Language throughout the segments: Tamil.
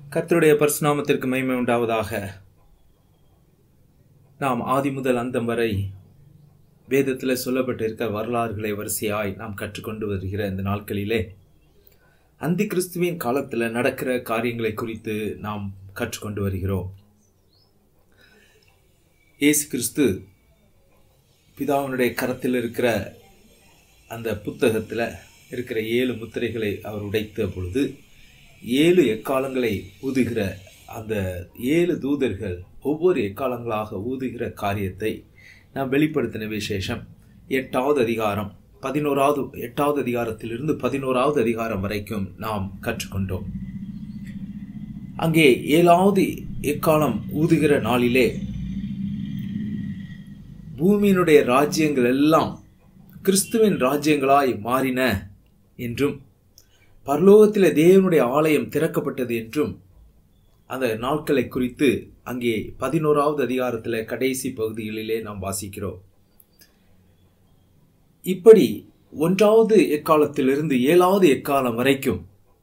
கர்த்தருடைய பரிசுநாமத்திற்கு மகிமை உண்டாவதாக நாம் ஆதி முதல் அந்தம் வரை வேதத்தில் சொல்லப்பட்டிருக்க வரலாறுகளை வரிசையாய் நாம் கற்றுக்கொண்டு வருகிற இந்த நாட்களிலே அந்தி கிறிஸ்துவின் காலத்தில் நடக்கிற காரியங்களை குறித்து நாம் கற்றுக்கொண்டு வருகிறோம் இயேசு கிறிஸ்து பிதாவினுடைய கரத்தில் இருக்கிற அந்த புத்தகத்தில் இருக்கிற ஏழு முத்திரைகளை அவர் உடைத்த பொழுது ஏழு எக்காலங்களை ஊதுகிற அந்த ஏழு தூதர்கள் ஒவ்வொரு எக்காலங்களாக ஊதுகிற காரியத்தை நாம் வெளிப்படுத்தின விசேஷம் எட்டாவது அதிகாரம் பதினோராவது எட்டாவது அதிகாரத்திலிருந்து பதினோராவது அதிகாரம் வரைக்கும் நாம் கற்றுக்கொண்டோம் அங்கே ஏழாவது எக்காலம் ஊதுகிற நாளிலே பூமியினுடைய ராஜ்யங்கள் எல்லாம் கிறிஸ்துவின் ராஜ்யங்களாய் மாறின என்றும் பரலோகத்தில் தேவனுடைய ஆலயம் திறக்கப்பட்டது என்றும் அந்த நாட்களை குறித்து அங்கே பதினோராவது அதிகாரத்தில் கடைசி பகுதிகளிலே நாம் வாசிக்கிறோம் இப்படி ஒன்றாவது எக்காலத்திலிருந்து ஏழாவது எக்காலம் வரைக்கும்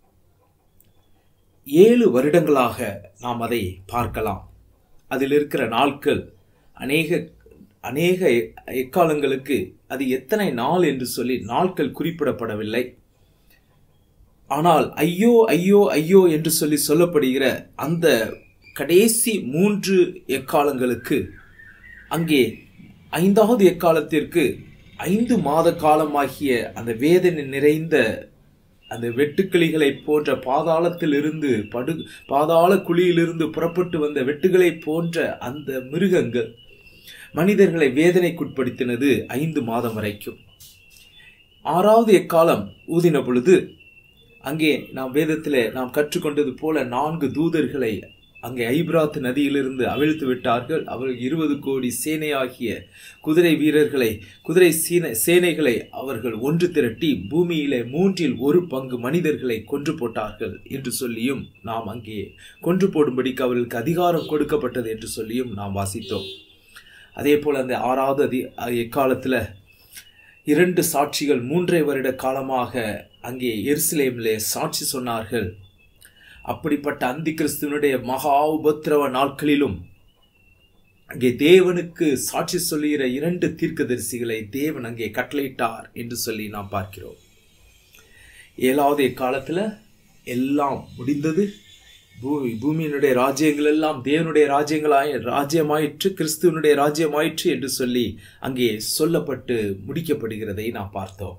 ஏழு வருடங்களாக நாம் அதை பார்க்கலாம் அதில் இருக்கிற நாட்கள் அநேக அநேக எக்காலங்களுக்கு அது எத்தனை நாள் என்று சொல்லி நாட்கள் குறிப்பிடப்படவில்லை ஆனால் ஐயோ ஐயோ ஐயோ என்று சொல்லி சொல்லப்படுகிற அந்த கடைசி மூன்று எக்காலங்களுக்கு அங்கே ஐந்தாவது எக்காலத்திற்கு ஐந்து மாத காலமாகிய அந்த வேதனை நிறைந்த அந்த வெட்டுக்கிளிகளை போன்ற பாதாளத்தில் இருந்து படு பாதாள குழியிலிருந்து புறப்பட்டு வந்த வெட்டுகளை போன்ற அந்த மிருகங்கள் மனிதர்களை வேதனைக்குட்படுத்தினது ஐந்து மாதம் வரைக்கும் ஆறாவது எக்காலம் ஊதின பொழுது அங்கே நாம் வேதத்தில் நாம் கற்றுக்கொண்டது போல நான்கு தூதர்களை அங்கே ஐப்ராத் நதியிலிருந்து அவிழ்த்து விட்டார்கள் அவர்கள் இருபது கோடி சேனையாகிய குதிரை வீரர்களை குதிரை சீன சேனைகளை அவர்கள் ஒன்று திரட்டி பூமியிலே மூன்றில் ஒரு பங்கு மனிதர்களை கொன்று போட்டார்கள் என்று சொல்லியும் நாம் அங்கே கொன்று போடும்படிக்கு அவர்களுக்கு அதிகாரம் கொடுக்கப்பட்டது என்று சொல்லியும் நாம் வாசித்தோம் அதே போல் அந்த ஆறாவது அதி எக்காலத்தில் இரண்டு சாட்சிகள் மூன்றை வருட காலமாக அங்கே எருசலேமிலே சாட்சி சொன்னார்கள் அப்படிப்பட்ட அந்தி கிறிஸ்துவனுடைய மகா உபத்திரவ நாட்களிலும் அங்கே தேவனுக்கு சாட்சி சொல்லுகிற இரண்டு தீர்க்கதரிசிகளை தேவன் அங்கே கட்டளையிட்டார் என்று சொல்லி நாம் பார்க்கிறோம் ஏழாவது காலத்தில் எல்லாம் முடிந்தது பூமி பூமியினுடைய ராஜ்யங்கள் எல்லாம் தேவனுடைய ராஜ்யங்களாய் ராஜ்யமாயிற்று கிறிஸ்துவனுடைய ராஜ்யமாயிற்று என்று சொல்லி அங்கே சொல்லப்பட்டு முடிக்கப்படுகிறதை நாம் பார்த்தோம்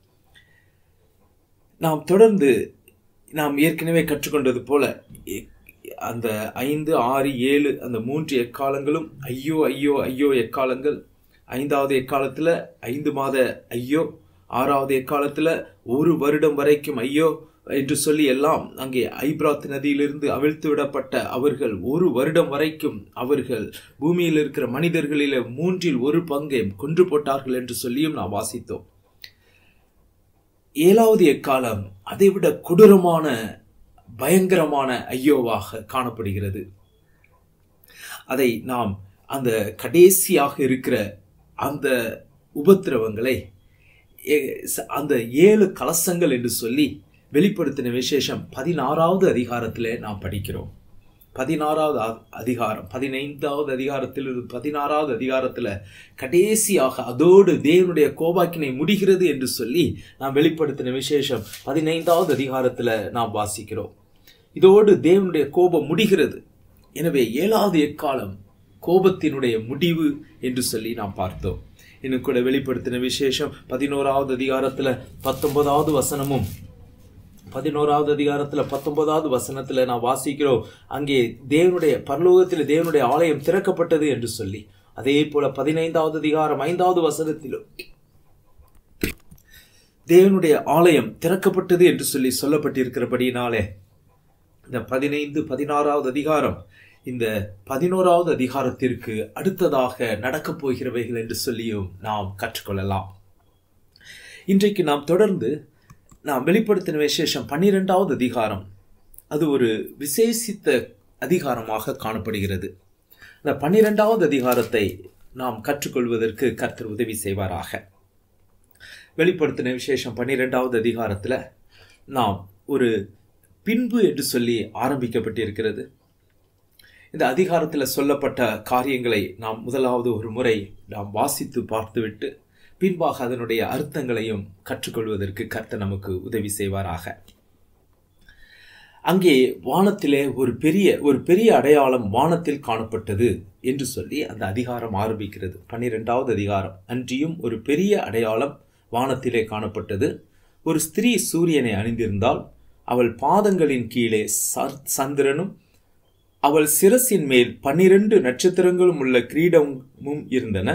நாம் தொடர்ந்து நாம் ஏற்கனவே கற்றுக்கொண்டது போல அந்த ஐந்து ஆறு ஏழு அந்த மூன்று எக்காலங்களும் ஐயோ ஐயோ ஐயோ எக்காலங்கள் ஐந்தாவது எக்காலத்தில் ஐந்து மாத ஐயோ ஆறாவது எக்காலத்தில் ஒரு வருடம் வரைக்கும் ஐயோ என்று சொல்லி எல்லாம் அங்கே ஐப்ராத் நதியிலிருந்து அவிழ்த்து விடப்பட்ட அவர்கள் ஒரு வருடம் வரைக்கும் அவர்கள் பூமியில் இருக்கிற மனிதர்களில் மூன்றில் ஒரு பங்கை கொன்று போட்டார்கள் என்று சொல்லியும் நாம் வாசித்தோம் ஏழாவது எக்காலம் அதைவிட கொடூரமான பயங்கரமான ஐயோவாக காணப்படுகிறது அதை நாம் அந்த கடைசியாக இருக்கிற அந்த உபத்திரவங்களை அந்த ஏழு கலசங்கள் என்று சொல்லி வெளிப்படுத்தின விசேஷம் பதினாறாவது அதிகாரத்தில் நாம் படிக்கிறோம் பதினாறாவது அதிகாரம் பதினைந்தாவது அதிகாரத்தில் பதினாறாவது அதிகாரத்தில் கடைசியாக அதோடு தேவனுடைய கோபாக்கினை முடிகிறது என்று சொல்லி நாம் வெளிப்படுத்தின விசேஷம் பதினைந்தாவது அதிகாரத்தில் நாம் வாசிக்கிறோம் இதோடு தேவனுடைய கோபம் முடிகிறது எனவே ஏழாவது எக்காலம் கோபத்தினுடைய முடிவு என்று சொல்லி நாம் பார்த்தோம் இன்னும் கூட வெளிப்படுத்தின விசேஷம் பதினோராவது அதிகாரத்தில் பத்தொன்பதாவது வசனமும் பதினோராவது அதிகாரத்தில் பத்தொன்பதாவது வசனத்தில் நான் வாசிக்கிறோம் அங்கே தேவனுடைய பரலோகத்தில் தேவனுடைய ஆலயம் திறக்கப்பட்டது என்று சொல்லி அதே போல பதினைந்தாவது அதிகாரம் ஐந்தாவது வசனத்திலும் தேவனுடைய ஆலயம் திறக்கப்பட்டது என்று சொல்லி சொல்லப்பட்டிருக்கிறபடினாலே இந்த பதினைந்து பதினாறாவது அதிகாரம் இந்த பதினோராவது அதிகாரத்திற்கு அடுத்ததாக நடக்கப் போகிறவைகள் என்று சொல்லியும் நாம் கற்றுக்கொள்ளலாம் இன்றைக்கு நாம் தொடர்ந்து நாம் வெளிப்படுத்தின விசேஷம் பன்னிரெண்டாவது அதிகாரம் அது ஒரு விசேஷித்த அதிகாரமாக காணப்படுகிறது அந்த பன்னிரெண்டாவது அதிகாரத்தை நாம் கற்றுக்கொள்வதற்கு கர்த்தர் உதவி செய்வாராக வெளிப்படுத்தின விசேஷம் பன்னிரெண்டாவது அதிகாரத்தில் நாம் ஒரு பின்பு என்று சொல்லி ஆரம்பிக்கப்பட்டிருக்கிறது இந்த அதிகாரத்தில் சொல்லப்பட்ட காரியங்களை நாம் முதலாவது ஒரு முறை நாம் வாசித்து பார்த்துவிட்டு பின்பாக அதனுடைய அர்த்தங்களையும் கற்றுக்கொள்வதற்கு கர்த்தர் நமக்கு உதவி செய்வாராக அங்கே வானத்திலே ஒரு பெரிய ஒரு பெரிய அடையாளம் வானத்தில் காணப்பட்டது என்று சொல்லி அந்த அதிகாரம் ஆரம்பிக்கிறது பன்னிரெண்டாவது அதிகாரம் அன்றியும் ஒரு பெரிய அடையாளம் வானத்திலே காணப்பட்டது ஒரு ஸ்திரீ சூரியனை அணிந்திருந்தால் அவள் பாதங்களின் கீழே சந்திரனும் அவள் சிரசின் மேல் பன்னிரண்டு நட்சத்திரங்களும் உள்ள கிரீடமும் இருந்தன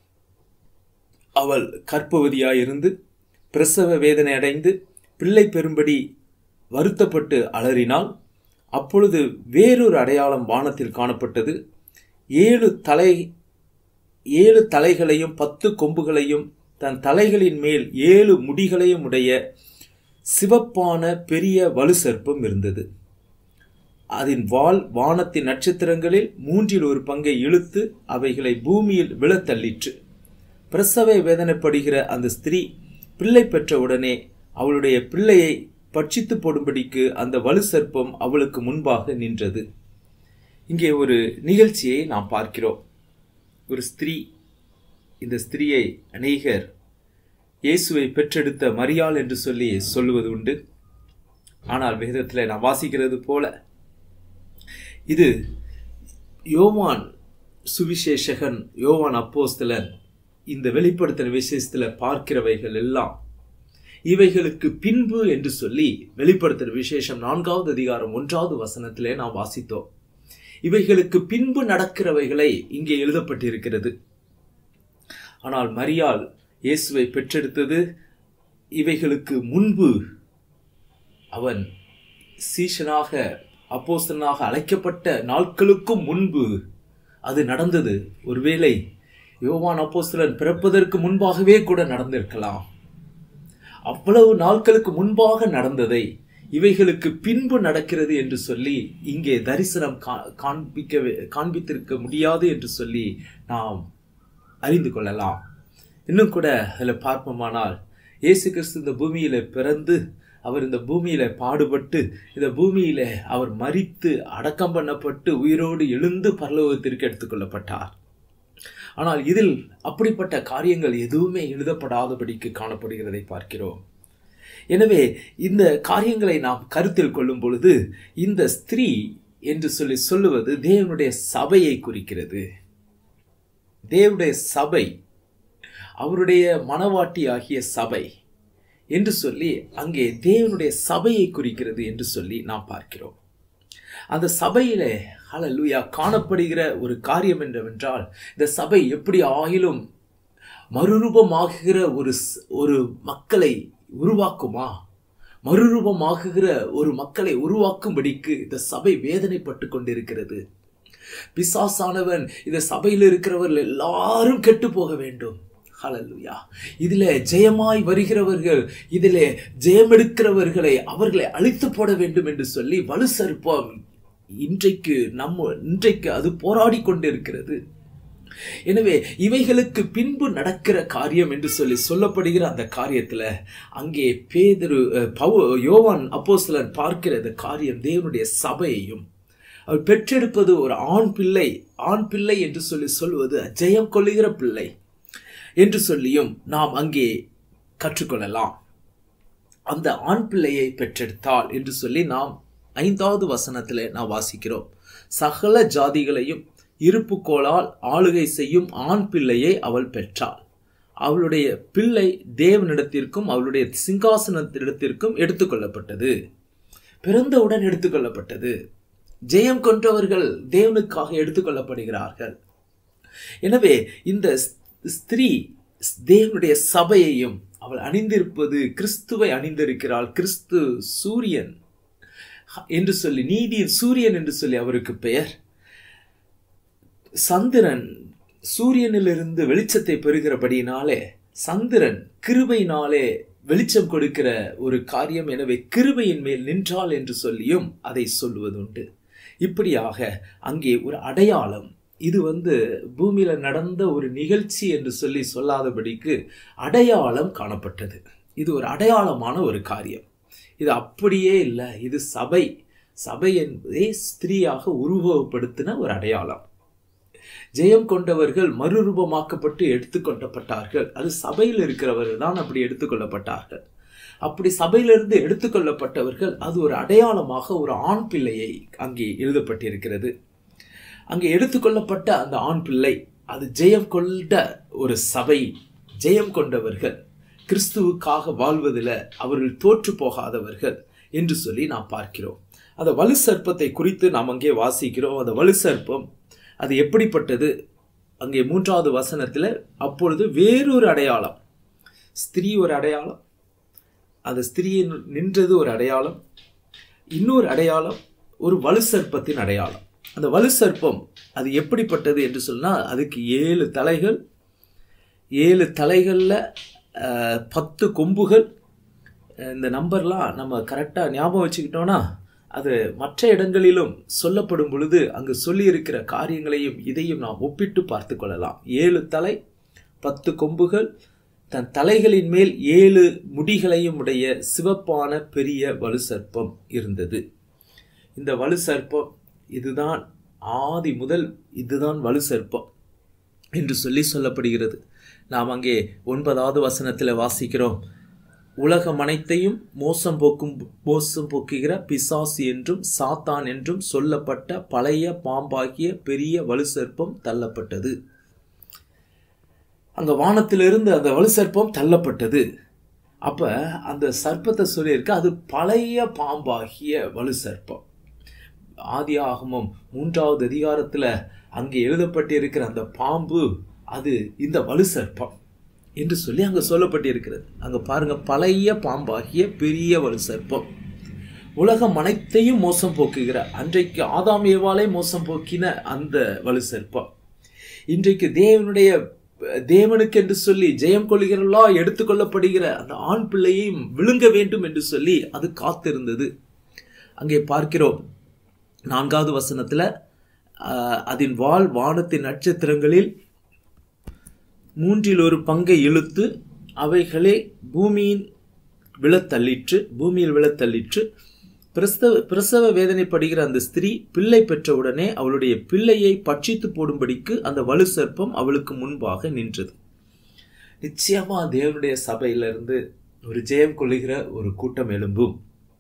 அவள் கற்பவதியாயிருந்து பிரசவ வேதனை அடைந்து பிள்ளை பெறும்படி வருத்தப்பட்டு அலறினாள் அப்பொழுது வேறொரு அடையாளம் வானத்தில் காணப்பட்டது ஏழு தலை ஏழு தலைகளையும் பத்து கொம்புகளையும் தன் தலைகளின் மேல் ஏழு முடிகளையும் உடைய சிவப்பான பெரிய வலு சர்ப்பம் இருந்தது அதன் வால் வானத்தின் நட்சத்திரங்களில் மூன்றில் ஒரு பங்கை இழுத்து அவைகளை பூமியில் விழத்தள்ளிற்று பிரசவ வேதனைப்படுகிற அந்த ஸ்திரீ பிள்ளை பெற்றவுடனே அவளுடைய பிள்ளையை பட்சித்து போடும்படிக்கு அந்த வலு சர்ப்பம் அவளுக்கு முன்பாக நின்றது இங்கே ஒரு நிகழ்ச்சியை நாம் பார்க்கிறோம் ஒரு ஸ்திரீ இந்த ஸ்திரீயை அநேகர் இயேசுவை பெற்றெடுத்த மரியாள் என்று சொல்லி சொல்லுவது உண்டு ஆனால் வேதத்தில் நாம் வாசிக்கிறது போல இது யோவான் சுவிசேஷகன் யோவான் அப்போஸ்தலன் இந்த வெளிப்படுத்தின விசேஷத்தில் பார்க்கிறவைகள் எல்லாம் இவைகளுக்கு பின்பு என்று சொல்லி வெளிப்படுத்துகிற விசேஷம் நான்காவது அதிகாரம் ஒன்றாவது வசனத்திலே நாம் வாசித்தோம் இவைகளுக்கு பின்பு நடக்கிறவைகளை இங்கே எழுதப்பட்டிருக்கிறது ஆனால் மரியாள் இயேசுவை பெற்றெடுத்தது இவைகளுக்கு முன்பு அவன் சீஷனாக அப்போஸ்தனாக அழைக்கப்பட்ட நாட்களுக்கும் முன்பு அது நடந்தது ஒருவேளை யோவான் அப்போஸ்தலன் பிறப்பதற்கு முன்பாகவே கூட நடந்திருக்கலாம் அவ்வளவு நாட்களுக்கு முன்பாக நடந்ததை இவைகளுக்கு பின்பு நடக்கிறது என்று சொல்லி இங்கே தரிசனம் காண்பிக்க காண்பித்திருக்க முடியாது என்று சொல்லி நாம் அறிந்து கொள்ளலாம் இன்னும் கூட அதில் பார்ப்போமானால் இயேசு கிறிஸ்து இந்த பூமியில பிறந்து அவர் இந்த பூமியில பாடுபட்டு இந்த பூமியில அவர் மறித்து அடக்கம் பண்ணப்பட்டு உயிரோடு எழுந்து பரலோகத்திற்கு எடுத்துக்கொள்ளப்பட்டார் ஆனால் இதில் அப்படிப்பட்ட காரியங்கள் எதுவுமே எழுதப்படாதபடிக்கு காணப்படுகிறதை பார்க்கிறோம் எனவே இந்த காரியங்களை நாம் கருத்தில் கொள்ளும் பொழுது இந்த ஸ்திரீ என்று சொல்லி சொல்லுவது தேவனுடைய சபையை குறிக்கிறது தேவனுடைய சபை அவருடைய மனவாட்டி ஆகிய சபை என்று சொல்லி அங்கே தேவனுடைய சபையை குறிக்கிறது என்று சொல்லி நாம் பார்க்கிறோம் அந்த சபையிலே ஹலலூயா காணப்படுகிற ஒரு காரியம் என்னவென்றால் இந்த சபை எப்படி ஆகிலும் மறுரூபமாகுகிற ஒரு ஒரு மக்களை உருவாக்குமா மறுரூபமாகுகிற ஒரு மக்களை உருவாக்கும்படிக்கு இந்த சபை வேதனைப்பட்டு கொண்டிருக்கிறது பிசாசானவன் இந்த சபையில் இருக்கிறவர்கள் எல்லாரும் கெட்டு போக வேண்டும் ஹலலுயா இதில் ஜெயமாய் வருகிறவர்கள் இதில் ஜெயமெடுக்கிறவர்களை அவர்களை அழித்து போட வேண்டும் என்று சொல்லி வலு சர்ப்பம் இன்றைக்கு நம்ம இன்றைக்கு அது போராடி கொண்டிருக்கிறது எனவே இவைகளுக்கு பின்பு நடக்கிற காரியம் என்று சொல்லி சொல்லப்படுகிற அந்த காரியத்துல அங்கே பேதரு பவு யோவான் அப்போஸ்தலன் பார்க்கிற அந்த காரியம் தேவனுடைய சபையையும் அவர் பெற்றெடுப்பது ஒரு ஆண் பிள்ளை ஆண் பிள்ளை என்று சொல்லி சொல்வது ஜெயம் கொள்ளுகிற பிள்ளை என்று சொல்லியும் நாம் அங்கே கற்றுக்கொள்ளலாம் அந்த ஆண் பிள்ளையை பெற்றெடுத்தாள் என்று சொல்லி நாம் ஐந்தாவது வசனத்தில் நாம் வாசிக்கிறோம் சகல ஜாதிகளையும் இருப்புக்கோளால் ஆளுகை செய்யும் ஆண் பிள்ளையை அவள் பெற்றாள் அவளுடைய பிள்ளை தேவனிடத்திற்கும் அவளுடைய சிங்காசனத்திடத்திற்கும் எடுத்துக்கொள்ளப்பட்டது பிறந்தவுடன் எடுத்துக்கொள்ளப்பட்டது ஜெயம் கொன்றவர்கள் தேவனுக்காக எடுத்துக்கொள்ளப்படுகிறார்கள் எனவே இந்த ஸ்திரீ தேவனுடைய சபையையும் அவள் அணிந்திருப்பது கிறிஸ்துவை அணிந்திருக்கிறாள் கிறிஸ்து சூரியன் என்று சொல்லி நீதியின் சூரியன் என்று சொல்லி அவருக்கு பெயர் சந்திரன் சூரியனிலிருந்து வெளிச்சத்தை பெறுகிறபடியினாலே சந்திரன் கிருபையினாலே வெளிச்சம் கொடுக்கிற ஒரு காரியம் எனவே கிருபையின் மேல் நின்றாள் என்று சொல்லியும் அதை சொல்லுவதுண்டு இப்படியாக அங்கே ஒரு அடையாளம் இது வந்து பூமியில நடந்த ஒரு நிகழ்ச்சி என்று சொல்லி சொல்லாதபடிக்கு அடையாளம் காணப்பட்டது இது ஒரு அடையாளமான ஒரு காரியம் இது அப்படியே இல்லை இது சபை சபை என்பதே ஸ்திரீயாக உருவகப்படுத்தின ஒரு அடையாளம் ஜெயம் கொண்டவர்கள் மறுரூபமாக்கப்பட்டு எடுத்துக்கொள்ளப்பட்டார்கள் அது சபையில் இருக்கிறவர்கள் தான் அப்படி எடுத்துக்கொள்ளப்பட்டார்கள் அப்படி சபையிலிருந்து எடுத்துக்கொள்ளப்பட்டவர்கள் அது ஒரு அடையாளமாக ஒரு ஆண் பிள்ளையை அங்கே எழுதப்பட்டிருக்கிறது அங்கே எடுத்துக்கொள்ளப்பட்ட அந்த ஆண் பிள்ளை அது ஜெயம் கொண்ட ஒரு சபை ஜெயம் கொண்டவர்கள் கிறிஸ்துவுக்காக வாழ்வதில் அவர்கள் தோற்று போகாதவர்கள் என்று சொல்லி நாம் பார்க்கிறோம் அந்த வலு சர்ப்பத்தை குறித்து நாம் அங்கே வாசிக்கிறோம் அந்த வலு சர்ப்பம் அது எப்படிப்பட்டது அங்கே மூன்றாவது வசனத்தில் அப்பொழுது வேறொரு அடையாளம் ஸ்திரீ ஒரு அடையாளம் அந்த ஸ்திரீயை நின்றது ஒரு அடையாளம் இன்னொரு அடையாளம் ஒரு வலு சர்ப்பத்தின் அடையாளம் அந்த வலு சர்ப்பம் அது எப்படிப்பட்டது என்று சொன்னால் அதுக்கு ஏழு தலைகள் ஏழு தலைகளில் பத்து கொம்புகள் இந்த நம்பர்லாம் நம்ம கரெக்டாக ஞாபகம் வச்சுக்கிட்டோன்னா அது மற்ற இடங்களிலும் சொல்லப்படும் பொழுது அங்கு சொல்லியிருக்கிற காரியங்களையும் இதையும் நாம் ஒப்பிட்டு பார்த்து கொள்ளலாம் ஏழு தலை பத்து கொம்புகள் தன் தலைகளின் மேல் ஏழு முடிகளையும் உடைய சிவப்பான பெரிய வலு சர்ப்பம் இருந்தது இந்த வலு சர்ப்பம் இதுதான் ஆதி முதல் இதுதான் வலு சர்ப்பம் என்று சொல்லி சொல்லப்படுகிறது நாம் அங்கே ஒன்பதாவது வசனத்தில் வாசிக்கிறோம் உலகம் அனைத்தையும் மோசம் போக்கும் மோசம் போக்குகிற பிசாசு என்றும் சாத்தான் என்றும் சொல்லப்பட்ட பழைய பாம்பாகிய பெரிய வலு சர்ப்பம் தள்ளப்பட்டது அங்க வானத்திலிருந்து அந்த வலு சர்ப்பம் தள்ளப்பட்டது அப்ப அந்த சர்ப்பத்தை சொல்லியிருக்க அது பழைய பாம்பாகிய வலு சர்ப்பம் ஆதி ஆகமம் மூன்றாவது அதிகாரத்துல அங்கே எழுதப்பட்டிருக்கிற அந்த பாம்பு அது இந்த வலு சர்ப்பம் என்று சொல்லி அங்க சொல்லப்பட்டிருக்கிறது அங்க பாருங்க பழைய பாம்பாகிய பெரிய வலு சர்ப்பம் உலகம் அனைத்தையும் மோசம் போக்குகிற அன்றைக்கு ஆதாம் ஏவாலே மோசம் போக்கின அந்த வலு சர்ப்பம் இன்றைக்கு தேவனுடைய தேவனுக்கு என்று சொல்லி ஜெயம் கொள்கிறவர்களா எடுத்துக்கொள்ளப்படுகிற அந்த ஆண் பிள்ளையையும் விழுங்க வேண்டும் என்று சொல்லி அது காத்திருந்தது அங்கே பார்க்கிறோம் நான்காவது வசனத்துல அதன் வால் வானத்தின் நட்சத்திரங்களில் மூன்றில் ஒரு பங்கை இழுத்து அவைகளே பூமியின் விழத்தள்ளிற்று பூமியில் விழத்தள்ளிற்று பிரசவ பிரசவ வேதனைப்படுகிற அந்த ஸ்திரீ பிள்ளை பெற்றவுடனே அவளுடைய பிள்ளையை பட்சித்து போடும்படிக்கு அந்த வலு சர்ப்பம் அவளுக்கு முன்பாக நின்றது நிச்சயமா தேவனுடைய சபையிலிருந்து ஒரு ஜெயம் கொள்ளுகிற ஒரு கூட்டம் எழும்பும்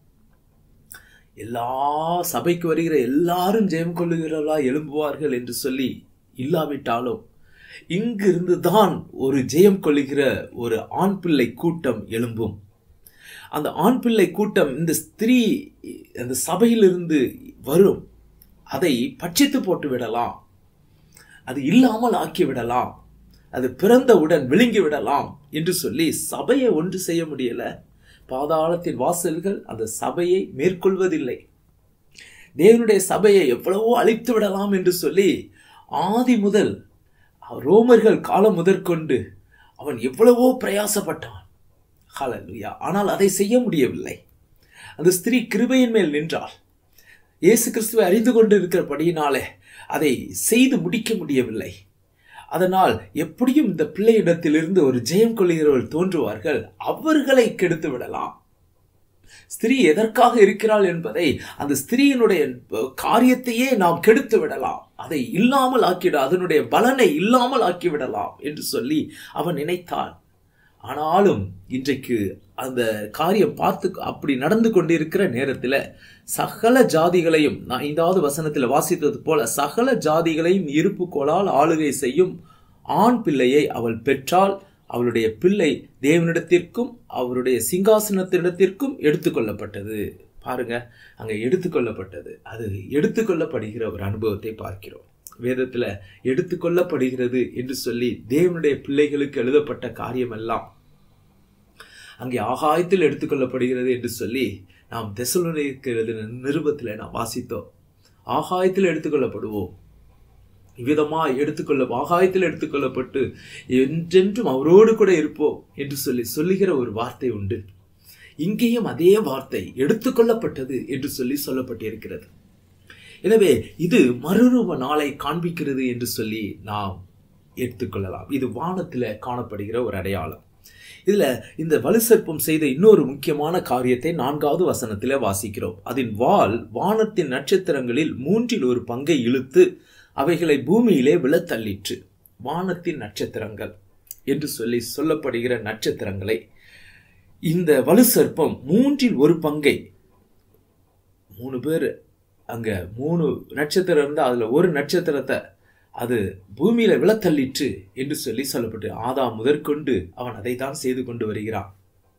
எல்லா சபைக்கு வருகிற எல்லாரும் ஜெயம் கொள்ளுகிறவர்களா எழும்புவார்கள் என்று சொல்லி இல்லாவிட்டாலும் இங்கிருந்து தான் ஒரு ஜெயம் கொள்ளுகிற ஒரு ஆண் பிள்ளை கூட்டம் எழும்பும் அந்த ஆண் பிள்ளை கூட்டம் இந்த ஸ்திரீ அந்த சபையிலிருந்து வரும் அதை பட்சித்து போட்டு விடலாம் அது இல்லாமல் ஆக்கி விடலாம் அது பிறந்தவுடன் விழுங்கி விடலாம் என்று சொல்லி சபையை ஒன்று செய்ய முடியல பாதாளத்தின் வாசல்கள் அந்த சபையை மேற்கொள்வதில்லை தேவனுடைய சபையை எவ்வளவோ அழித்து விடலாம் என்று சொல்லி ஆதி முதல் ரோமர்கள் காலம் முதற்கொண்டு அவன் எவ்வளவோ பிரயாசப்பட்டான் ஹalleluya ஆனால் அதை செய்ய முடியவில்லை அந்த ஸ்திரீ கிருபையின் மேல் நின்றாள் இயேசு கிறிஸ்துவை அறிந்து கொண்டு இருக்கிறபடியினாலே அதை செய்து முடிக்க முடியவில்லை அதனால் எப்படியும் இந்த பிள்ளையிடத்திலிருந்து ஒரு ஜெயம் கொள்கிறவர்கள் தோன்றுவார்கள் அவர்களை கெடுத்து விடலாம் ஸ்திரீ எதற்காக இருக்கிறாள் என்பதை அந்த ஸ்திரீயினுடைய காரியத்தையே நாம் கெடுத்து விடலாம் அதை இல்லாமல் ஆக்கிட அதனுடைய பலனை இல்லாமல் ஆக்கிவிடலாம் என்று சொல்லி அவன் நினைத்தான் ஆனாலும் இன்றைக்கு அந்த காரியம் பார்த்து அப்படி நடந்து கொண்டிருக்கிற நேரத்தில் சகல ஜாதிகளையும் நான் ஐந்தாவது வசனத்தில் வாசித்தது போல சகல ஜாதிகளையும் இருப்பு கோளால் ஆளுகை செய்யும் ஆண் பிள்ளையை அவள் பெற்றால் அவளுடைய பிள்ளை தேவனிடத்திற்கும் அவருடைய சிங்காசனத்திடத்திற்கும் எடுத்துக்கொள்ளப்பட்டது பாருங்க அங்க எடுத்துக்கொள்ளப்பட்டது அது எடுத்துக்கொள்ளப்படுகிற ஒரு அனுபவத்தை பார்க்கிறோம் வேதத்துல எடுத்துக்கொள்ளப்படுகிறது என்று சொல்லி தேவனுடைய பிள்ளைகளுக்கு எழுதப்பட்ட காரியம் எல்லாம் அங்கே ஆகாயத்தில் எடுத்துக்கொள்ளப்படுகிறது என்று சொல்லி நாம் தெசலுக்கு எழுதின நிருபத்தில் நாம் வாசித்தோம் ஆகாயத்தில் எடுத்துக்கொள்ளப்படுவோம் இவ்விதமாய் எடுத்துக்கொள்ள ஆகாயத்தில் எடுத்துக்கொள்ளப்பட்டு என்றென்றும் அவரோடு கூட இருப்போம் என்று சொல்லி சொல்லுகிற ஒரு வார்த்தை உண்டு இங்கேயும் அதே வார்த்தை எடுத்துக்கொள்ளப்பட்டது என்று சொல்லி சொல்லப்பட்டிருக்கிறது எனவே இது மறுரூப நாளை காண்பிக்கிறது என்று சொல்லி நாம் எடுத்துக்கொள்ளலாம் இது வானத்தில் காணப்படுகிற ஒரு அடையாளம் இதுல இந்த வலுசற்பம் செய்த இன்னொரு முக்கியமான காரியத்தை நான்காவது வசனத்திலே வாசிக்கிறோம் அதன் வால் வானத்தின் நட்சத்திரங்களில் மூன்றில் ஒரு பங்கை இழுத்து அவைகளை பூமியிலே விழத்தள்ளிற்று வானத்தின் நட்சத்திரங்கள் என்று சொல்லி சொல்லப்படுகிற நட்சத்திரங்களை இந்த வலுசற்பம் மூன்றில் ஒரு பங்கை மூணு பேர் அங்க மூணு நட்சத்திரம் இருந்தா அதுல ஒரு நட்சத்திரத்தை அது பூமியில விழத்தள்ளிற்று என்று சொல்லி சொல்லப்பட்டு ஆதாம் முதற்கொண்டு அவன் அதை தான் செய்து கொண்டு வருகிறான்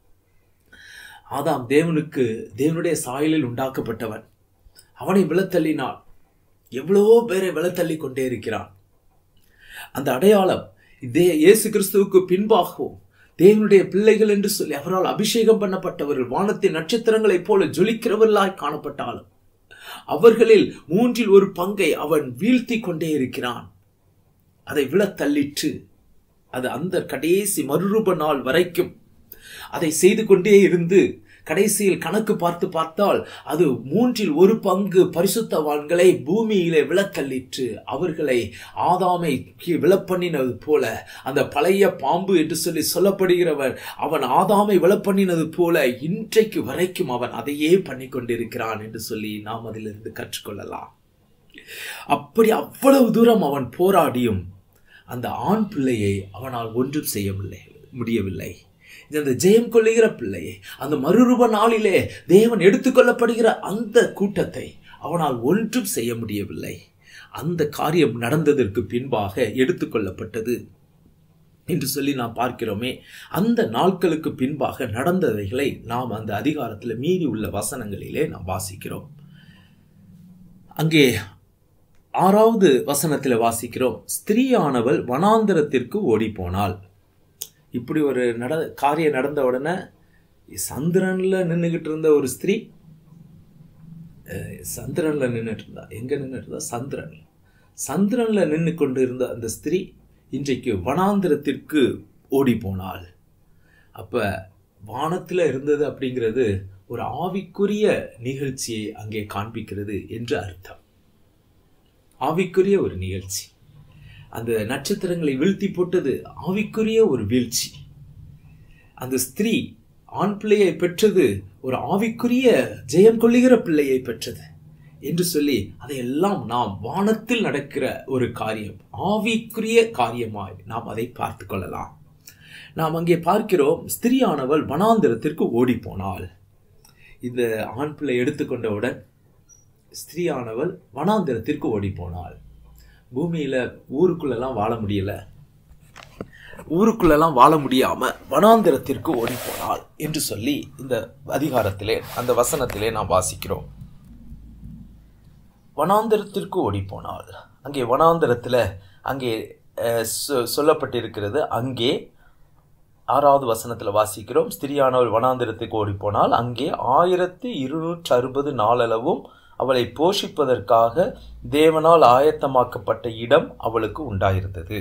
ஆதாம் தேவனுக்கு தேவனுடைய சாயலில் உண்டாக்கப்பட்டவன் அவனை விழத்தள்ளினான் எவ்வளவோ பேரை விழத்தள்ளி கொண்டே இருக்கிறான் அந்த அடையாளம் இதே இயேசு கிறிஸ்துவுக்கு பின்பாகவும் தேவனுடைய பிள்ளைகள் என்று சொல்லி அவரால் அபிஷேகம் பண்ணப்பட்டவர்கள் வானத்தின் நட்சத்திரங்களைப் போல ஜொலிக்கிறவர்களாய் காணப்பட்டாலும் அவர்களில் மூன்றில் ஒரு பங்கை அவன் வீழ்த்தி கொண்டே இருக்கிறான் அதை விழத் தள்ளிற்று அது அந்த கடைசி மறுரூப நாள் வரைக்கும் அதை செய்து கொண்டே இருந்து கடைசியில் கணக்கு பார்த்து பார்த்தால் அது மூன்றில் ஒரு பங்கு பரிசுத்தவான்களை பூமியிலே விழத்தள்ளிற்று அவர்களை ஆதாமை விழப்பண்ணினது போல அந்த பழைய பாம்பு என்று சொல்லி சொல்லப்படுகிறவர் அவன் ஆதாமை விழப்பண்ணினது போல இன்றைக்கு வரைக்கும் அவன் அதையே பண்ணி கொண்டிருக்கிறான் என்று சொல்லி நாம் அதிலிருந்து கற்றுக்கொள்ளலாம் அப்படி அவ்வளவு தூரம் அவன் போராடியும் அந்த ஆண் பிள்ளையை அவனால் ஒன்றும் செய்ய முடியவில்லை இந்த ஜெயம் கொள்ளுகிற பிள்ளையை அந்த மறுரூப நாளிலே தேவன் எடுத்துக்கொள்ளப்படுகிற அந்த கூட்டத்தை அவனால் ஒன்றும் செய்ய முடியவில்லை அந்த காரியம் நடந்ததற்கு பின்பாக எடுத்துக்கொள்ளப்பட்டது என்று சொல்லி நாம் பார்க்கிறோமே அந்த நாட்களுக்கு பின்பாக நடந்தவைகளை நாம் அந்த அதிகாரத்தில் மீறி உள்ள வசனங்களிலே நாம் வாசிக்கிறோம் அங்கே ஆறாவது வசனத்தில் வாசிக்கிறோம் ஸ்திரீயானவள் வனாந்தரத்திற்கு ஓடி போனாள் இப்படி ஒரு நட காரியம் நடந்த உடனே சந்திரன்ல நின்றுகிட்டு இருந்த ஒரு ஸ்திரீ சந்திரன்ல நின்றுட்டு இருந்தா எங்க நின்றுட்டு இருந்தா சந்திரன் சந்திரன்ல நின்று கொண்டு இருந்த அந்த ஸ்திரீ இன்றைக்கு வனாந்திரத்திற்கு ஓடி போனாள் அப்ப வானத்துல இருந்தது அப்படிங்கிறது ஒரு ஆவிக்குரிய நிகழ்ச்சியை அங்கே காண்பிக்கிறது என்று அர்த்தம் ஆவிக்குரிய ஒரு நிகழ்ச்சி அந்த நட்சத்திரங்களை வீழ்த்தி போட்டது ஆவிக்குரிய ஒரு வீழ்ச்சி அந்த ஸ்திரீ ஆண் பிள்ளையை பெற்றது ஒரு ஆவிக்குரிய ஜெயம் கொள்ளுகிற பிள்ளையை பெற்றது என்று சொல்லி அதையெல்லாம் நாம் வானத்தில் நடக்கிற ஒரு காரியம் ஆவிக்குரிய காரியமாய் நாம் அதை பார்த்து கொள்ளலாம் நாம் அங்கே பார்க்கிறோம் ஸ்திரியானவள் வனாந்திரத்திற்கு ஓடி போனாள் இந்த ஆண் பிள்ளை எடுத்துக்கொண்டவுடன் ஸ்திரீயானவள் வனாந்திரத்திற்கு ஓடி போனாள் பூமியில ஊருக்குள்ளெல்லாம் வாழ முடியல ஊருக்குள்ளெல்லாம் வாழ முடியாம வனாந்திரத்திற்கு ஓடி போனாள் என்று சொல்லி இந்த அதிகாரத்திலே அந்த வசனத்திலே நாம் வாசிக்கிறோம் வனாந்திரத்திற்கு ஓடி போனாள் அங்கே வனாந்திரத்தில் அங்கே சொல்லப்பட்டிருக்கிறது அங்கே ஆறாவது வசனத்தில் வாசிக்கிறோம் ஸ்திரியானவள் வனாந்திரத்துக்கு ஓடி போனால் அங்கே ஆயிரத்தி இருநூற்றி அறுபது நாளளவும் அவளை போஷிப்பதற்காக தேவனால் ஆயத்தமாக்கப்பட்ட இடம் அவளுக்கு உண்டாயிருந்தது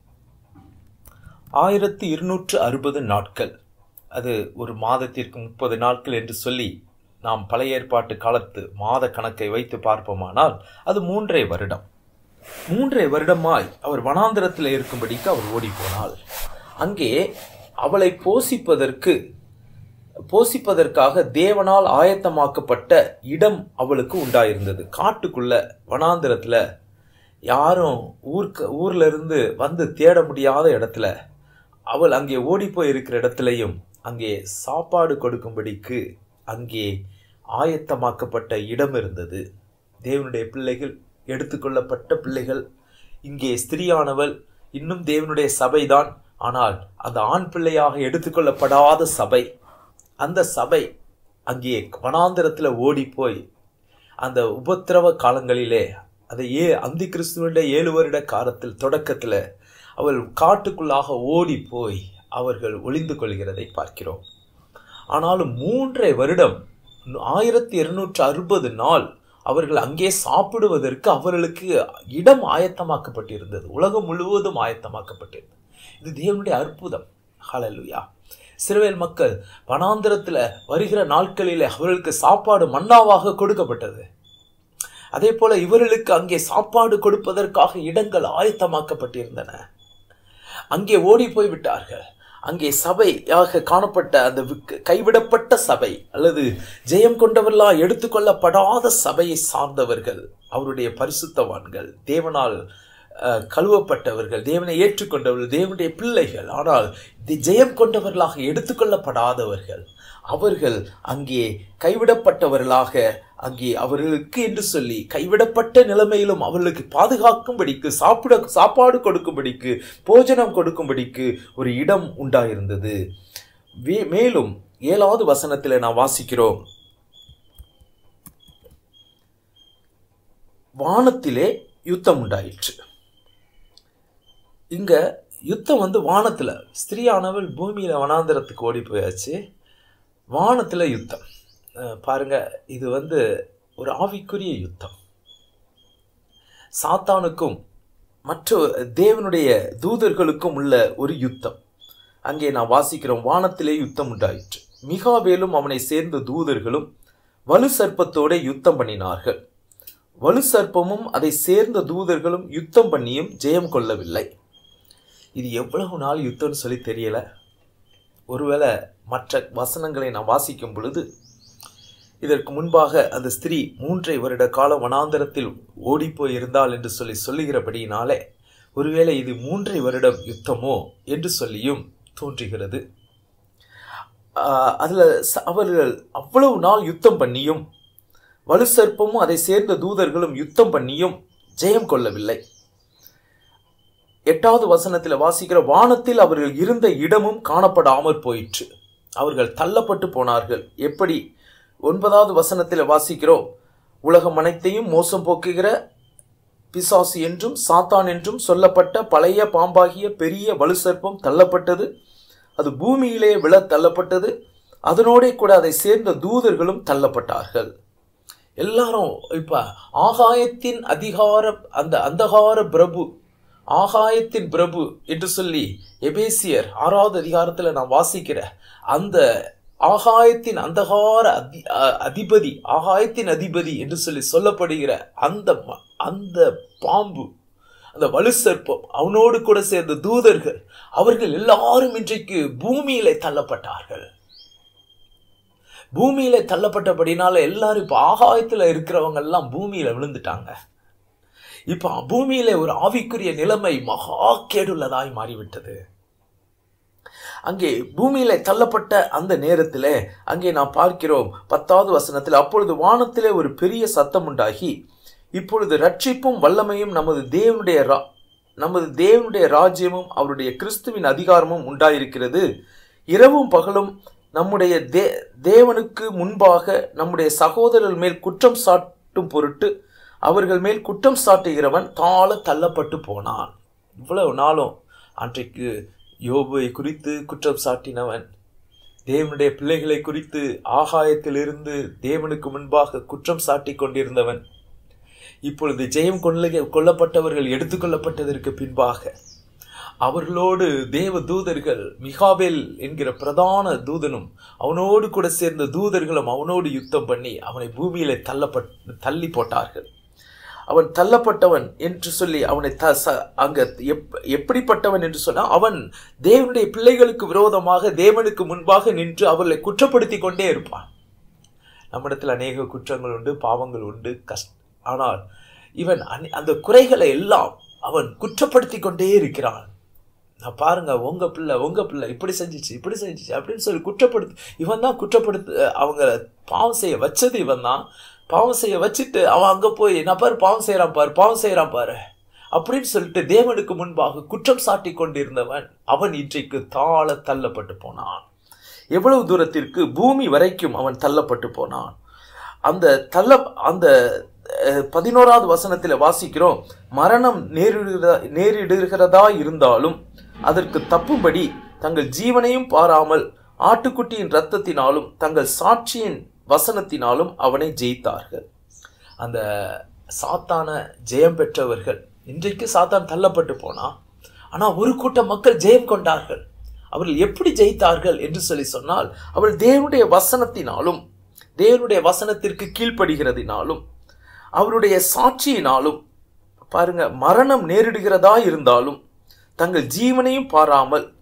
ஆயிரத்தி இருநூற்று அறுபது நாட்கள் அது ஒரு மாதத்திற்கு முப்பது நாட்கள் என்று சொல்லி நாம் பழைய ஏற்பாட்டு காலத்து மாத கணக்கை வைத்து பார்ப்போமானால் அது மூன்றே வருடம் மூன்றே வருடமாய் அவர் வனாந்திரத்தில் இருக்கும்படிக்கு அவர் ஓடி போனாள் அங்கே அவளை போஷிப்பதற்கு போஷிப்பதற்காக தேவனால் ஆயத்தமாக்கப்பட்ட இடம் அவளுக்கு உண்டாயிருந்தது காட்டுக்குள்ள வனாந்திரத்துல யாரும் ஊர்க்க ஊர்ல இருந்து வந்து தேட முடியாத இடத்துல அவள் அங்கே ஓடி போய் இருக்கிற இடத்துலையும் அங்கே சாப்பாடு கொடுக்கும்படிக்கு அங்கே ஆயத்தமாக்கப்பட்ட இடம் இருந்தது தேவனுடைய பிள்ளைகள் எடுத்துக்கொள்ளப்பட்ட பிள்ளைகள் இங்கே ஸ்திரியானவள் இன்னும் தேவனுடைய சபைதான் ஆனால் அந்த ஆண் பிள்ளையாக எடுத்துக்கொள்ளப்படாத சபை அந்த சபை அங்கே வனாந்திரத்தில் ஓடி போய் அந்த உபத்திரவ காலங்களிலே அதை ஏ அந்தி கிறிஸ்துவனுடைய ஏழு வருட காலத்தில் தொடக்கத்தில் அவள் காட்டுக்குள்ளாக ஓடி போய் அவர்கள் ஒளிந்து கொள்கிறதை பார்க்கிறோம் ஆனாலும் மூன்றரை வருடம் ஆயிரத்தி இருநூற்று அறுபது நாள் அவர்கள் அங்கே சாப்பிடுவதற்கு அவர்களுக்கு இடம் ஆயத்தமாக்கப்பட்டிருந்தது உலகம் முழுவதும் ஆயத்தமாக்கப்பட்டிருந்தது இது தேவனுடைய அற்புதம் ஹலலுயா சிறுவேல் மக்கள் வனாந்திரத்துல வருகிற நாட்களிலே அவர்களுக்கு சாப்பாடு மன்னாவாக கொடுக்கப்பட்டது அதே போல இவர்களுக்கு அங்கே சாப்பாடு கொடுப்பதற்காக இடங்கள் ஆயத்தமாக்கப்பட்டிருந்தன அங்கே ஓடி போய் விட்டார்கள் அங்கே சபையாக காணப்பட்ட அந்த விக்- கைவிடப்பட்ட சபை அல்லது ஜெயம் கொண்டவர்களால் எடுத்துக்கொள்ளப்படாத சபையை சார்ந்தவர்கள் அவருடைய பரிசுத்தவான்கள் தேவனால் அஹ், கழுவப்பட்டவர்கள் தேவனை ஏற்றுக்கொண்டவர்கள் தேவனுடைய பிள்ளைகள் ஆனால் தி- ஜெயம் கொண்டவர்களாக எடுத்துக்கொள்ளப்படாதவர்கள் அவர்கள் அங்கே கைவிடப்பட்டவர்களாக அங்கே அவர்களுக்கு என்று சொல்லி கைவிடப்பட்ட நிலைமையிலும் அவர்களுக்கு பாதுகாக்கும்படிக்கு சாப்பிட சாப்பாடு கொடுக்கும்படிக்கு போஜனம் கொடுக்கும்படிக்கு ஒரு இடம் உண்டாயிருந்தது வே- மேலும் ஏழாவது வசனத்தில் நான் வாசிக்கிறோம் வானத்திலே யுத்தம் உண்டாயிற்று இங்க யுத்தம் வந்து வானத்துல ஸ்திரீயானவள் பூமியில வனாந்தரத்துக்கு ஓடி போயாச்சு வானத்துல யுத்தம் அஹ் பாருங்க இது வந்து ஒரு ஆவிக்குரிய யுத்தம் சாத்தானுக்கும் மற்ற தேவனுடைய தூதர்களுக்கும் உள்ள ஒரு யுத்தம் அங்கே நான் வாசிக்கிறோம் வானத்திலே யுத்தம் உண்டாயிற்று மிகாவேலும் அவனை சேர்ந்த தூதர்களும் வலு சர்ப்பத்தோட யுத்தம் பண்ணினார்கள் வலு சர்ப்பமும் அதை சேர்ந்த தூதர்களும் யுத்தம் பண்ணியும் ஜெயம் கொள்ளவில்லை இது எவ்வளவு நாள் யுத்தம்னு சொல்லி தெரியல ஒருவேளை மற்ற வசனங்களை நான் வாசிக்கும் பொழுது இதற்கு முன்பாக அந்த ஸ்திரீ மூன்றை வருட கால வனாந்தரத்தில் ஓடிப்போய் இருந்தாள் என்று சொல்லி சொல்லுகிறபடியினாலே ஒருவேளை இது மூன்றை வருடம் யுத்தமோ என்று சொல்லியும் தோன்றுகிறது ஆஹ் அதுல ச- அவர்கள் அவ்வளவு நாள் யுத்தம் பண்ணியும் வலு சர்ப்பமும் அதை சேர்ந்த தூதர்களும் யுத்தம் பண்ணியும் ஜெயம் கொள்ளவில்லை எட்டாவது வசனத்தில் வாசிக்கிற வானத்தில் அவர்கள் இருந்த இடமும் காணப்படாமற் போயிற்று அவர்கள் தள்ளப்பட்டு போனார்கள் எப்படி ஒன்பதாவது வசனத்தில் வாசிக்கிறோம் உலகம் அனைத்தையும் மோசம் போக்குகிற பிசாசு என்றும் சாத்தான் என்றும் சொல்லப்பட்ட பழைய பாம்பாகிய பெரிய வலு சர்ப்பம் தள்ளப்பட்டது அது பூமியிலே விழ தள்ளப்பட்டது அதனோடே கூட அதை சேர்ந்த தூதர்களும் தள்ளப்பட்டார்கள் எல்லாரும் இப்ப ஆகாயத்தின் அதிகார அந்த அந்தகார பிரபு ஆகாயத்தின் பிரபு என்று சொல்லி எபேசியர் ஆறாவது அதிகாரத்துல நான் வாசிக்கிற அந்த ஆகாயத்தின் அந்தகார அதி அ- அதிபதி ஆகாயத்தின் அதிபதி என்று சொல்லி சொல்லப்படுகிற அந்த ம- அந்த பாம்பு அந்த வலு சர்ப்பம் அவனோடு கூட சேர்ந்த தூதர்கள் அவர்கள் எல்லாரும் இன்றைக்கு பூமியிலே தள்ளப்பட்டார்கள் பூமியில தள்ளப்பட்டபடினால எல்லாரும் இப்ப ஆகாயத்துல இருக்கிறவங்க எல்லாம் பூமியில விழுந்துட்டாங்க இப்ப பூமியில ஒரு ஆவிக்குரிய நிலைமை மகா கேடுள்ளதாய் மாறிவிட்டது அங்கே பூமியில தள்ளப்பட்ட அந்த நேரத்திலே அங்கே நாம் பார்க்கிறோம் பத்தாவது வசனத்தில் அப்பொழுது வானத்திலே ஒரு பெரிய சத்தம் உண்டாகி இப்பொழுது ரட்சிப்பும் வல்லமையும் நமது தேவனுடைய ரா- நமது தேவனுடைய ராஜ்யமும் அவருடைய கிறிஸ்துவின் அதிகாரமும் உண்டாயிருக்கிறது இரவும் பகலும் நம்முடைய தே தேவனுக்கு முன்பாக நம்முடைய சகோதரர் மேல் குற்றம் சாட்டும் பொருட்டு அவர்கள் மேல் குற்றம் சாட்டுகிறவன் தாழ தள்ளப்பட்டு போனான் இவ்வளவு நாளும் அன்றைக்கு யோபுவை குறித்து குற்றம் சாட்டினவன் தேவனுடைய பிள்ளைகளை குறித்து ஆகாயத்திலிருந்து தேவனுக்கு முன்பாக குற்றம் சாட்டி கொண்டிருந்தவன் இப்பொழுது ஜெயம் கொள்ள கொல்லப்பட்டவர்கள் எடுத்துக்கொள்ளப்பட்டதற்கு பின்பாக அவர்களோடு தேவ தூதர்கள் மிகாவேல் என்கிற பிரதான தூதனும் அவனோடு கூட சேர்ந்த தூதர்களும் அவனோடு யுத்தம் பண்ணி அவனை பூமியிலே தள்ளப்பட் தள்ளி போட்டார்கள் அவன் தள்ளப்பட்டவன் என்று சொல்லி அவனை த ச- அங்க எப் எப்படிப்பட்டவன் என்று சொன்னால் அவன் தேவனுடைய பிள்ளைகளுக்கு விரோதமாக தேவனுக்கு முன்பாக நின்று அவர்களை குற்றப்படுத்தி கொண்டே இருப்பான் நம்மிடத்தில் அநேக குற்றங்கள் உண்டு பாவங்கள் உண்டு கஷ்ட ஆனால் இவன் அந்- அந்த குறைகளை எல்லாம் அவன் குற்றப்படுத்தி கொண்டே இருக்கிறான் நான் பாருங்க உங்க பிள்ளை உங்க பிள்ளை இப்படி செஞ்சுச்சு இப்படி செஞ்சுச்சு அப்படின்னு சொல்லி குற்றப்படுத்து இவன் தான் குற்றப்படுத்து அவங்க பாவம் செய்ய வச்சது இவன் தான் பாவம் செய்ய வச்சுட்டு அவன் அங்க போய் நான் பாரு பாவம் செய்யறான் பாரு பாவம் செய்யறான் பாரு அப்படின்னு சொல்லிட்டு தேவனுக்கு முன்பாக குற்றம் சாட்டி கொண்டிருந்தவன் அவன் இன்றைக்கு தாழ தள்ளப்பட்டு போனான் எவ்வளவு தூரத்திற்கு பூமி வரைக்கும் அவன் தள்ளப்பட்டு போனான் அந்த தள்ள அந்த அஹ், பதினோராவது வசனத்தில் வாசிக்கிறோம் மரணம் நேரிடுகிறதா நேரிடுகிறதா இருந்தாலும் அதற்கு தப்பும்படி தங்கள் ஜீவனையும் பாராமல் ஆட்டுக்குட்டியின் இரத்தத்தினாலும் தங்கள் சாட்சியின் வசனத்தினாலும் அவனை ஜெயித்தார்கள் அந்த சாத்தான ஜெயம் பெற்றவர்கள் இன்றைக்கு சாத்தான் தள்ளப்பட்டு போனான் ஆனா ஒரு கூட்டம் மக்கள் ஜெயம் கொண்டார்கள் அவர்கள் எப்படி ஜெயித்தார்கள் என்று சொல்லி சொன்னால் அவர்கள் தேவனுடைய வசனத்தினாலும் தேவனுடைய வசனத்திற்கு கீழ்ப்படுகிறதினாலும் அவருடைய சாட்சியினாலும் பாருங்க மரணம் நேரிடுகிறதா இருந்தாலும் தங்கள் ஜீவனையும் பாராமல்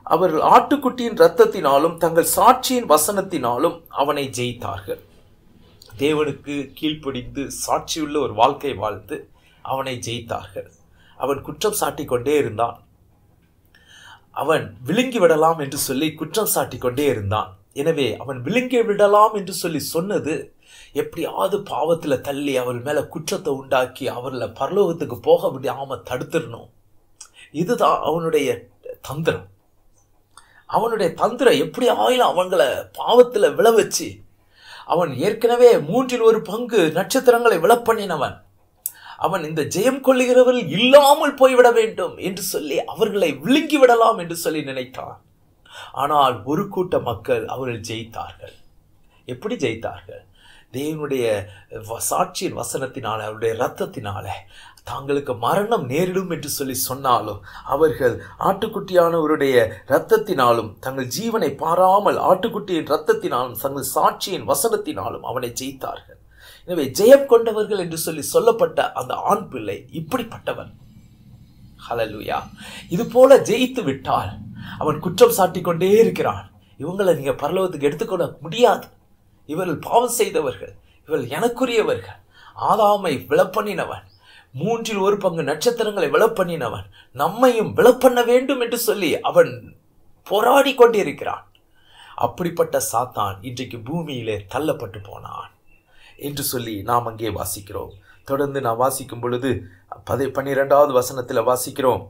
அவர்கள் ஆட்டுக்குட்டியின் இரத்தத்தினாலும் தங்கள் சாட்சியின் வசனத்தினாலும் அவனை ஜெயித்தார்கள் தேவனுக்கு கீழ்ப்படிந்து சாட்சியுள்ள ஒரு வாழ்க்கை வாழ்ந்து அவனை ஜெயித்தார்கள் அவன் குற்றம் சாட்டிக் கொண்டே இருந்தான் அவன் விழுங்கி விடலாம் என்று சொல்லி குற்றம் சாட்டிக் கொண்டே இருந்தான் எனவே அவன் விழுங்கி விடலாம் என்று சொல்லி சொன்னது எப்படியாவது பாவத்துல தள்ளி அவள் மேல குற்றத்தை உண்டாக்கி அவர்களை பரலோகத்துக்கு போக விடாம தடுத்துடணும் இதுதான் அவனுடைய தந்திரம் அவனுடைய தந்திரம் எப்படி ஆயிலும் அவங்கள பாவத்துல விழ வச்சு அவன் ஏற்கனவே மூன்றில் ஒரு பங்கு நட்சத்திரங்களை விழப்பண்ணினவன் அவன் இந்த ஜெயம் கொள்ளுகிறவர்கள் இல்லாமல் போய்விட வேண்டும் என்று சொல்லி அவர்களை விழுங்கி விடலாம் என்று சொல்லி நினைத்தான் ஆனால் ஒரு கூட்ட மக்கள் அவர்கள் ஜெயித்தார்கள் எப்படி ஜெயித்தார்கள் தேவனுடைய வ- சாட்சியின் வசனத்தினால அவருடைய ரத்தத்தினால தாங்களுக்கு மரணம் நேரிடும் என்று சொல்லி சொன்னாலும் அவர்கள் ஆட்டுக்குட்டியானவருடைய இரத்தத்தினாலும் தங்கள் ஜீவனை பாராமல் ஆட்டுக்குட்டியின் இரத்தத்தினாலும் தங்கள் சாட்சியின் வசனத்தினாலும் அவனை ஜெயித்தார்கள் எனவே ஜெயம் கொண்டவர்கள் என்று சொல்லி சொல்லப்பட்ட அந்த ஆண் பிள்ளை இப்படிப்பட்டவன் ஹalleluya இது போல ஜெயித்து விட்டால் அவன் குற்றம் சாட்டிக் கொண்டே இருக்கிறான் இவங்களை நீங்க பரலோகத்துக்கு எடுத்துக்கொள்ள முடியாது இவர்கள் பாவம் செய்தவர்கள் இவர்கள் எனக்குரியவர்கள் ஆதாமை விளப்பண்ணினவன் மூன்றில் ஒரு பங்கு நட்சத்திரங்களை விளப்பண்ணினவன் நம்மையும் விளப்பண்ண வேண்டும் என்று சொல்லி அவன் போராடி கொண்டிருக்கிறான் அப்படிப்பட்ட சாத்தான் இன்றைக்கு பூமியிலே தள்ளப்பட்டு போனான் என்று சொல்லி நாம் அங்கே வாசிக்கிறோம் தொடர்ந்து நாம் வாசிக்கும் பொழுது பதி பன்னிரெண்டாவது வசனத்தில் வாசிக்கிறோம்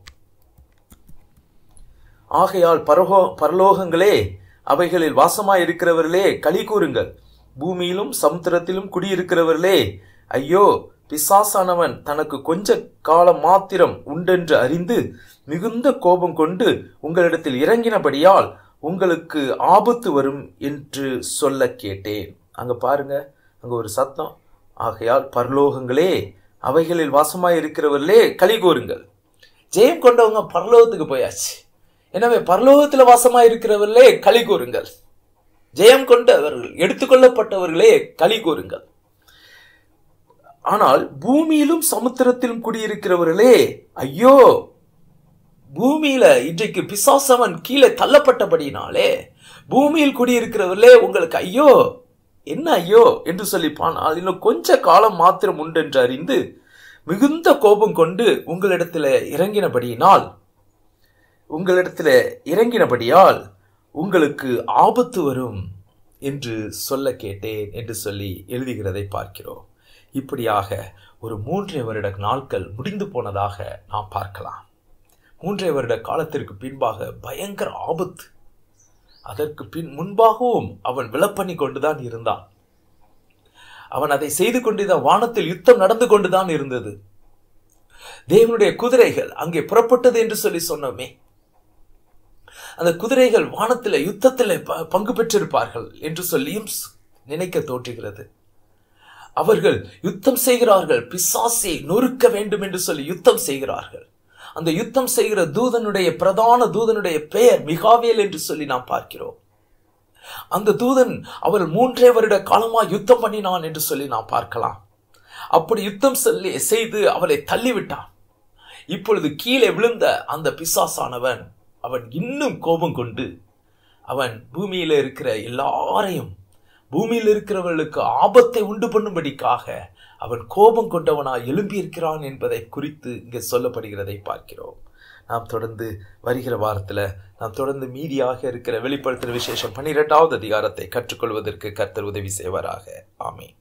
ஆகையால் பரலோ பரலோகங்களே அவைகளில் வாசமாய் இருக்கிறவர்களே களி கூறுங்கள் பூமியிலும் சமுத்திரத்திலும் குடியிருக்கிறவர்களே ஐயோ பிசாசானவன் தனக்கு கொஞ்ச காலம் மாத்திரம் உண்டென்று அறிந்து மிகுந்த கோபம் கொண்டு உங்களிடத்தில் இறங்கினபடியால் உங்களுக்கு ஆபத்து வரும் என்று சொல்ல கேட்டேன் அங்க பாருங்க அங்க ஒரு சத்தம் ஆகையால் பரலோகங்களே அவைகளில் வாசமாய் இருக்கிறவர்களே களி கூறுங்கள் ஜெயம் கொண்டவங்க பரலோகத்துக்கு போயாச்சு எனவே பரலோகத்தில் வாசமாய் இருக்கிறவர்களே களி கூறுங்கள் ஜெயம் கொண்டவர்கள் எடுத்துக்கொள்ளப்பட்டவர்களே களி கூறுங்கள் ஆனால் பூமியிலும் சமுத்திரத்திலும் குடியிருக்கிறவர்களே ஐயோ பூமியில இன்றைக்கு பிசாசவன் கீழே தள்ளப்பட்டபடினாலே பூமியில் குடியிருக்கிறவர்களே உங்களுக்கு ஐயோ என்ன ஐயோ என்று சொல்லி பானால் இன்னும் கொஞ்ச காலம் மாத்திரம் உண்டென்று அறிந்து மிகுந்த கோபம் கொண்டு உங்களிடத்துல இறங்கினபடியினால் உங்களிடத்துல இறங்கினபடியால் உங்களுக்கு ஆபத்து வரும் என்று சொல்ல கேட்டேன் என்று சொல்லி எழுதுகிறதை பார்க்கிறோம் இப்படியாக ஒரு மூன்றரை வருட நாட்கள் முடிந்து போனதாக நாம் பார்க்கலாம் மூன்றரை வருட காலத்திற்கு பின்பாக பயங்கர ஆபத்து அதற்கு பின் முன்பாகவும் அவன் விளப்பண்ணி கொண்டுதான் இருந்தான் அவன் அதை செய்து கொண்டுதான் வானத்தில் யுத்தம் நடந்து கொண்டுதான் இருந்தது தேவனுடைய குதிரைகள் அங்கே புறப்பட்டது என்று சொல்லி சொன்னோமே அந்த குதிரைகள் வானத்தில் யுத்தத்தில் ப- பங்கு பெற்றிருப்பார்கள் என்று சொல்லியும் ஸ்- நினைக்க தோற்றுகிறது அவர்கள் யுத்தம் செய்கிறார்கள் பிசாசை நொறுக்க வேண்டும் என்று சொல்லி யுத்தம் செய்கிறார்கள் அந்த யுத்தம் செய்கிற தூதனுடைய பிரதான தூதனுடைய பெயர் மிகாவேல் என்று சொல்லி நாம் பார்க்கிறோம் அந்த தூதன் அவள் மூன்றே வருட காலமா யுத்தம் பண்ணினான் என்று சொல்லி நாம் பார்க்கலாம் அப்படி யுத்தம் சொல்லி செய்து அவளை தள்ளிவிட்டான் இப்பொழுது கீழே விழுந்த அந்த பிசாசானவன் அவன் இன்னும் கோபம் கொண்டு அவன் பூமியில இருக்கிற எல்லாரையும் பூமியில் இருக்கிறவர்களுக்கு ஆபத்தை உண்டு பண்ணும்படிக்காக அவன் கோபம் கொண்டவனாய் எழும்பியிருக்கிறான் என்பதை குறித்து இங்கே சொல்லப்படுகிறதை பார்க்கிறோம் நாம் தொடர்ந்து வருகிற வாரத்தில் நாம் தொடர்ந்து மீதியாக இருக்கிற வெளிப்படுத்துகிற விசேஷம் பன்னிரெண்டாவது அதிகாரத்தை கற்றுக்கொள்வதற்கு கர்த்தர் உதவி செய்வாராக ஆமென்